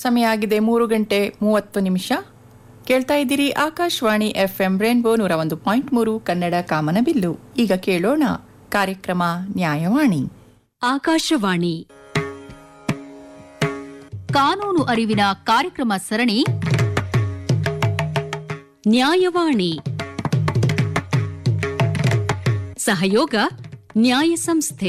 ಸಮಯ ಆಗಿದೆ ಮೂರು ಗಂಟೆ ಮೂವತ್ತು ನಿಮಿಷ ಕೇಳ್ತಾ ಇದ್ದೀರಿ ಆಕಾಶವಾಣಿ ಎಫ್ಎಂ ರೇನ್ಬೋ ನೂರ ಒಂದು ಪಾಯಿಂಟ್ ಮೂರು ಕನ್ನಡ ಕಾಮನಬಿಲ್ಲು ಈಗ ಕೇಳೋಣ ಕಾರ್ಯಕ್ರಮ ನ್ಯಾಯವಾಣಿ ಆಕಾಶವಾಣಿ ಕಾನೂನು ಅರಿವಿನ ಕಾರ್ಯಕ್ರಮ ಸರಣಿ ನ್ಯಾಯವಾಣಿ ಸಹಯೋಗ ನ್ಯಾಯ ಸಂಸ್ಥೆ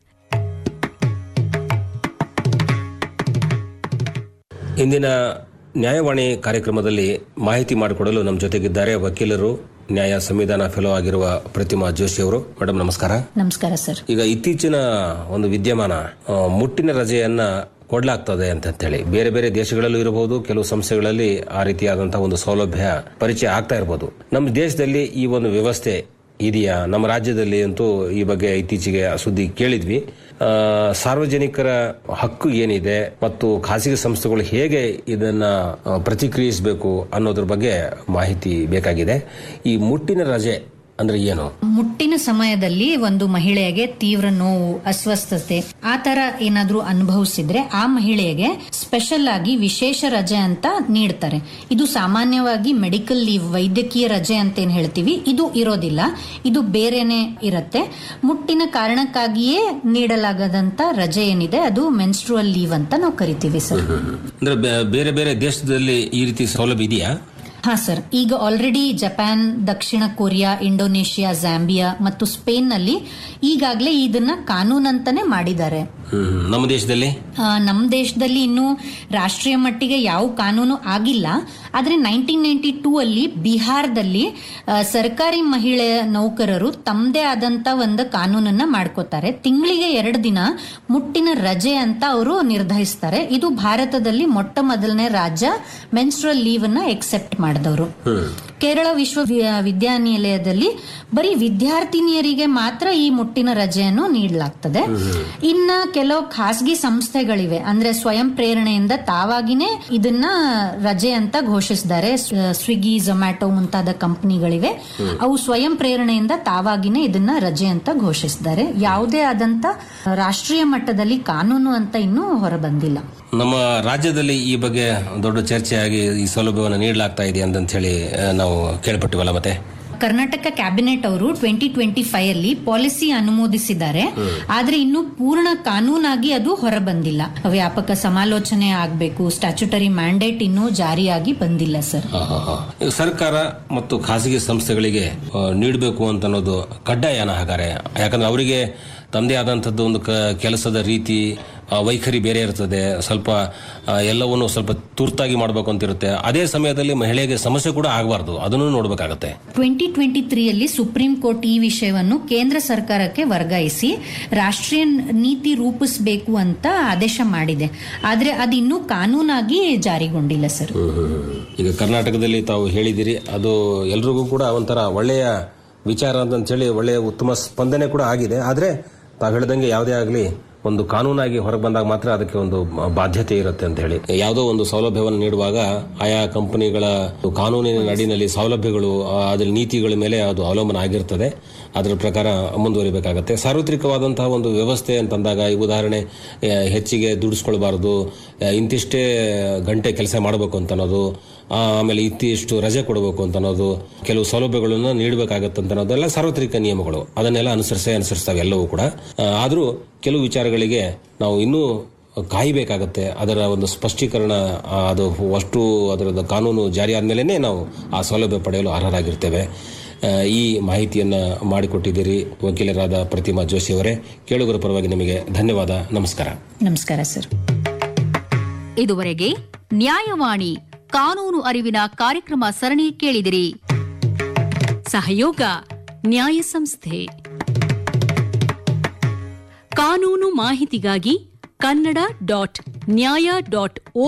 ಇಂದಿನ ನ್ಯಾಯವಾಣಿ ಕಾರ್ಯಕ್ರಮದಲ್ಲಿ ಮಾಹಿತಿ ಮಾಡಿಕೊಡಲು ನಮ್ಮ ಜೊತೆಗಿದ್ದಾರೆ ವಕೀಲರು ನ್ಯಾಯ ಸಂವಿಧಾನ ಫೆಲೋ ಆಗಿರುವ ಪ್ರತಿಮಾ ಜೋಶಿ ಅವರು ಮೇಡಮ್ ನಮಸ್ಕಾರ ನಮಸ್ಕಾರ ಸರ್ ಈಗ ಇತ್ತೀಚಿನ ಒಂದು ವಿದ್ಯಮಾನ ಆ, ಮುಟ್ಟಿನ ರಜೆಯನ್ನ ಕೊಡ್ಲಾಗ್ತದೆ ಅಂತ ಹೇಳಿ ಬೇರೆ ಬೇರೆ ದೇಶಗಳಲ್ಲೂ ಇರಬಹುದು ಕೆಲವು ಸಂಸ್ಥೆಗಳಲ್ಲಿ ಆ ರೀತಿಯಾದಂತಹ ಒಂದು ಸೌಲಭ್ಯ ಪರಿಚಯ ಆಗ್ತಾ ಇರಬಹುದು ನಮ್ಮ ದೇಶದಲ್ಲಿ ಈ ಒಂದು ವ್ಯವಸ್ಥೆ ಇದೆಯಾ ನಮ್ಮ ರಾಜ್ಯದಲ್ಲಿ ಅಂತೂ ಈ ಬಗ್ಗೆ ಇತ್ತೀಚೆಗೆ ಸುದ್ದಿ ಕೇಳಿದ್ವಿ ಆ, ಸಾರ್ವಜನಿಕರ ಹಕ್ಕು ಏನಿದೆ ಮತ್ತು ಖಾಸಗಿ ಸಂಸ್ಥೆಗಳು ಹೇಗೆ ಇದನ್ನ ಆ, ಪ್ರತಿಕ್ರಿಯಿಸಬೇಕು ಅನ್ನೋದ್ರ ಬಗ್ಗೆ ಮಾಹಿತಿ ಬೇಕಾಗಿದೆ ಈ ಮುಟ್ಟಿನ ರಜೆ ಅಂದ್ರೆ ಏನು ಮುಟ್ಟಿನ ಸಮಯದಲ್ಲಿ ಒಂದು ಮಹಿಳೆಗೆ ತೀವ್ರ ನೋವು ಅಸ್ವಸ್ಥತೆ ಆ ತರ ಏನಾದ್ರೂ ಅನುಭವಿಸಿದ್ರೆ ಆ ಮಹಿಳೆಗೆ ಸ್ಪೆಷಲ್ ಆಗಿ ವಿಶೇಷ ರಜೆ ಅಂತ ನೀಡ್ತಾರೆ ಇದು ಸಾಮಾನ್ಯವಾಗಿ ಮೆಡಿಕಲ್ ಲೀವ್ ವೈದ್ಯಕೀಯ ರಜೆ ಅಂತ ಏನ್ ಹೇಳ್ತೀವಿ ಇದು ಇರೋದಿಲ್ಲ ಇದು ಬೇರೆನೆ ಇರತ್ತೆ ಮುಟ್ಟಿನ ಕಾರಣಕ್ಕಾಗಿಯೇ ನೀಡಲಾಗದಂತ ರಜೆ ಏನಿದೆ ಅದು ಮೆನ್ಸ್ಟ್ರುವಲ್ ಲೀವ್ ಅಂತ ನಾವು ಕರಿತೀವಿ ಸರ್ ಅಂದ್ರೆ ಬೇ- ಬೇರೆ ಬೇರೆ ದೇಶದಲ್ಲಿ ಈ ರೀತಿ ಸೌಲಭ್ಯ ಇದೆಯಾ ಹಾ ಸರ್ ಈಗ ಆಲ್ರೆಡಿ ಜಪಾನ್ ದಕ್ಷಿಣ ಕೊರಿಯಾ ಇಂಡೋನೇಷಿಯಾ ಜಾಂಬಿಯಾ ಮತ್ತು ಸ್ಪೇನ್ ನಲ್ಲಿ ಈಗಾಗಲೇ ಇದನ್ನ ಕಾನೂನಂತಾನೆ ಮಾಡಿದ್ದಾರೆ ಹ್ಮ್. ನಮ್ಮ ದೇಶದಲ್ಲಿ ಆ, ನಮ್ಮ ದೇಶದಲ್ಲಿ ಇನ್ನು ರಾಷ್ಟ್ರೀಯ ಮಟ್ಟಿಗೆ ಯಾವ ಕಾನೂನು ಆಗಿಲ್ಲ ಆದ್ರೆ ನೈನ್ಟೀನ್ ನೈನ್ಟಿ ಟೂ ಅಲ್ಲಿ ಬಿಹಾರದಲ್ಲಿ ಆ, ಸರ್ಕಾರಿ ಮಹಿಳೆ ನೌಕರರು ತಮ್ಮದೇ ಆದಂತ ಒಂದು ಕಾನೂನನ್ನ ಮಾಡ್ಕೋತಾರೆ ತಿಂಗಳಿಗೆ ಎರಡು ದಿನ ಮುಟ್ಟಿನ ರಜೆ ಅಂತ ಅವರು ನಿರ್ಧರಿಸ್ತಾರೆ ಇದು ಭಾರತದಲ್ಲಿ ಮೊಟ್ಟ ಮೊದಲನೇ ರಾಜ್ಯ ಮೆನ್ಸ್ಟ್ರಲ್ ಲೀವ್ ಅನ್ನ ಎಕ್ಸೆಪ್ಟ್ ಮಾಡಿದವರು ಕೇರಳ ವಿಶ್ವವಿದ್ಯಾನಿಲಯದಲ್ಲಿ ಬರೀ ವಿದ್ಯಾರ್ಥಿನಿಯರಿಗೆ ಮಾತ್ರ ಈ ಮುಟ್ಟಿನ ರಜೆಯನ್ನು ನೀಡಲಾಗ್ತದೆ ಇನ್ನ ಕೆಲವು ಖಾಸಗಿ ಸಂಸ್ಥೆಗಳಿವೆ ಅಂದ್ರೆ ಸ್ವಯಂ ಪ್ರೇರಣೆಯಿಂದ ತಾವಾಗಿನೇ ಇದನ್ನ ರಜೆ ಅಂತ ಘೋಷಿಸಿದ್ದಾರೆ ಸ್- ಸ್ವಿಗ್ಗಿ ಝೊಮ್ಯಾಟೊ ಮುಂತಾದ ಕಂಪನಿಗಳಿವೆ ಅವು ಸ್ವಯಂ ಪ್ರೇರಣೆಯಿಂದ ತಾವಾಗಿನೇ ಇದನ್ನ ರಜೆ ಅಂತ ಘೋಷಿಸಿದ್ದಾರೆ ಯಾವುದೇ ಆದಂತ ರಾಷ್ಟ್ರೀಯ ಮಟ್ಟದಲ್ಲಿ ಕಾನೂನು ಅಂತ ಇನ್ನೂ ಹೊರಬಂದಿಲ್ಲ ನಮ್ಮ ರಾಜ್ಯದಲ್ಲಿ ಈ ಬಗ್ಗೆ ದೊಡ್ಡ ಚರ್ಚೆಯಾಗಿ ಈ ಸೌಲಭ್ಯವನ್ನು ನೀಡಲಾಗ್ತಾ ಇದೆ ಅಂತ ಹೇಳಿ ಆ, ನಾವು ಕೇಳ್ಪಟ್ಟಿವಲ್ಲ ಮತ್ತೆ ಕರ್ನಾಟಕ ಕ್ಯಾಬಿನೆಟ್ ಅವರು ಟ್ವೆಂಟಿ ಟ್ವೆಂಟಿ ಫೈವ್ ಅಲ್ಲಿ ಪಾಲಿಸಿ ಅನುಮೋದಿಸಿದ್ದಾರೆ ಆದ್ರೆ ಇನ್ನು ಪೂರ್ಣ ಕಾನೂನಾಗಿ ಅದು ಹೊರಬಂದಿಲ್ಲ ವ್ಯಾಪಕ ಸಮಾಲೋಚನೆ ಆಗಬೇಕು ಸ್ಟ್ಯಾಚ್ಯುಟರಿ ಮ್ಯಾಂಡೇಟ್ ಇನ್ನೂ ಜಾರಿಯಾಗಿ ಬಂದಿಲ್ಲ ಸರ್ ಆ, ಆ, ಆ. ಈಗ ಸರ್ಕಾರ ಮತ್ತು ಖಾಸಗಿ ಸಂಸ್ಥೆಗಳಿಗೆ ಆ, ನೀಡಬೇಕು ಅಂತ ಅನ್ನೋದು ಕಡ್ಡಾಯನ ಹಾಗಾರೆ ಯಾಕಂದ್ರೆ ಅವರಿಗೆ ತಮ್ಮದೇ ಆದಂಥದ್ದು ಒಂದು ಕ- ಕೆಲಸದ ರೀತಿ ಆ, ವೈಖರಿ ಬೇರೆ ಇರ್ತದೆ ಸ್ವಲ್ಪ ಆ, ಎಲ್ಲವನ್ನು ಸ್ವಲ್ಪ ತುರ್ತಾಗಿ ಮಾಡಬೇಕು ಅಂತ ಇರುತ್ತೆ ಅದೇ ಸಮಯದಲ್ಲಿ ಮಹಿಳೆಗೆ ಸಮಸ್ಯೆ ಕೂಡ ಆಗಬಾರ್ದು ಅದನ್ನು ನೋಡಬೇಕಾಗತ್ತೆ ಟ್ವೆಂಟಿ ಟ್ವೆಂಟಿ ತ್ರೀಯಲ್ಲಿ ಸುಪ್ರೀಂ ಕೋರ್ಟ್ ಈ ವಿಷಯವನ್ನು ಕೇಂದ್ರ ಸರ್ಕಾರಕ್ಕೆ ವರ್ಗಾಯಿಸಿ ರಾಷ್ಟ್ರೀಯ ನೀತಿ ರೂಪಿಸಬೇಕು ಅಂತ ಆದೇಶ ಮಾಡಿದೆ ಆದ್ರೆ ಅದು ಇನ್ನೂ ಕಾನೂನಾಗಿ ಜಾರಿಗೊಂಡಿಲ್ಲ ಸರ್ ಈಗ ಕರ್ನಾಟಕದಲ್ಲಿ ತಾವು ಹೇಳಿದಿರಿ ಅದು ಎಲ್ರಿಗೂ ಕೂಡ ಒಂಥರ ಒಳ್ಳೆಯ ವಿಚಾರ ಅಂತ ಹೇಳಿ ಒಳ್ಳೆಯ ಉತ್ತಮ ಸ್ಪಂದನೆ ಕೂಡ ಆಗಿದೆ ಆದರೆ ತಾವು ಹೇಳ್ದಂಗೆ ಯಾವುದೇ ಆಗಲಿ ಒಂದು ಕಾನೂನಾಗಿ ಹೊರಗೆ ಬಂದಾಗ ಮಾತ್ರ ಅದಕ್ಕೆ ಒಂದು ಬಾಧ್ಯತೆ ಇರುತ್ತೆ ಅಂತ ಹೇಳಿ ಯಾವುದೋ ಒಂದು ಸೌಲಭ್ಯವನ್ನು ನೀಡುವಾಗ ಆಯಾ ಕಂಪನಿಗಳ ಕಾನೂನಿನ ನಡಿನಲ್ಲಿ ಸೌಲಭ್ಯಗಳು ಆ, ಅದರ ನೀತಿಗಳ ಮೇಲೆ ಅದು ಅವಲಂಬನ ಆಗಿರ್ತದೆ ಅದರ ಪ್ರಕಾರ ಮುಂದುವರಿಬೇಕಾಗತ್ತೆ ಸಾರ್ವತ್ರಿಕವಾದಂತಹ ಒಂದು ವ್ಯವಸ್ಥೆ ಅಂತಂದಾಗ ಈ ಉದಾಹರಣೆ ಆ, ಹೆಚ್ಚಿಗೆ ದುಡಿಸ್ಕೊಳ್ಬಾರ್ದು ಆ, ಇಂತಿಷ್ಟೇ ಗಂಟೆ ಕೆಲಸ ಮಾಡಬೇಕು ಅಂತ ಅನ್ನೋದು ಆ, ಆಮೇಲೆ ಇತ್ತಿಷ್ಟು ರಜೆ ಕೊಡಬೇಕು ಅಂತ ಅನ್ನೋದು ಕೆಲವು ಸೌಲಭ್ಯಗಳನ್ನು ನೀಡಬೇಕಾಗತ್ತೆ ಅಂತ ಅನ್ನೋದೆಲ್ಲ ಸಾರ್ವತ್ರಿಕ ನಿಯಮಗಳು ಅದನ್ನೆಲ್ಲ ಅನುಸರಿಸೇ ಅನುಸರಿಸ್ತಾವೆ ಎಲ್ಲವೂ ಕೂಡ ಆದರೂ ಕೆಲವು ವಿಚಾರಗಳಿಗೆ ನಾವು ಇನ್ನೂ ಕಾಯಬೇಕಾಗತ್ತೆ ಅದರ ಒಂದು ಸ್ಪಷ್ಟೀಕರಣ ಆ, ಅದು ಅಷ್ಟು ಅದರದ ಕಾನೂನು ಜಾರಿ ಆದ್ಮೇಲೆ ನಾವು ಆ ಸೌಲಭ್ಯ ಪಡೆಯಲು ಅರ್ಹರಾಗಿರ್ತೇವೆ ಆ, ಈ ಮಾಹಿತಿಯನ್ನ ಮಾಡಿಕೊಟ್ಟಿದ್ದೀರಿ ವಕೀಲರಾದ ಪ್ರತಿಮಾ ಜೋಶಿ ಅವರೇ ಕೇಳುಗರ ಪರವಾಗಿ ನಿಮಗೆ ಧನ್ಯವಾದ ನಮಸ್ಕಾರ ನಮಸ್ಕಾರ ಸರ್ ಇದುವರೆಗೆ ನ್ಯಾಯವಾಣಿ ಕಾನೂನು ಅರಿವಿನ ಕಾರ್ಯಕ್ರಮ ಸರಣಿ ಕೇಳಿದಿರಿ ಸಹಯೋಗ ನ್ಯಾಯ ಸಂಸ್ಥೆ ಕಾನೂನು ಮಾಹಿತಿಗಾಗಿ ಕನ್ನಡ ಡಾಟ್ ನ್ಯಾಯ ಡಾಟ್